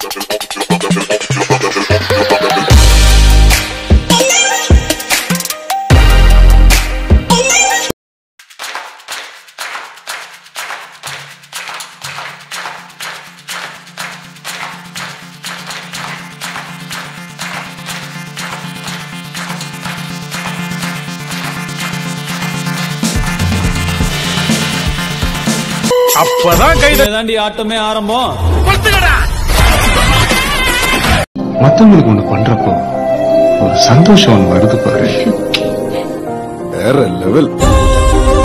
அப்பதான் கை தாண்டி ஆட்டமே ஆரம்பம் மத்தவங்களுக்கு ஒண்ணு பண்றப்போ ஒரு சந்தோஷம் ஒண்ணு வருது பாரு வேற லெவல்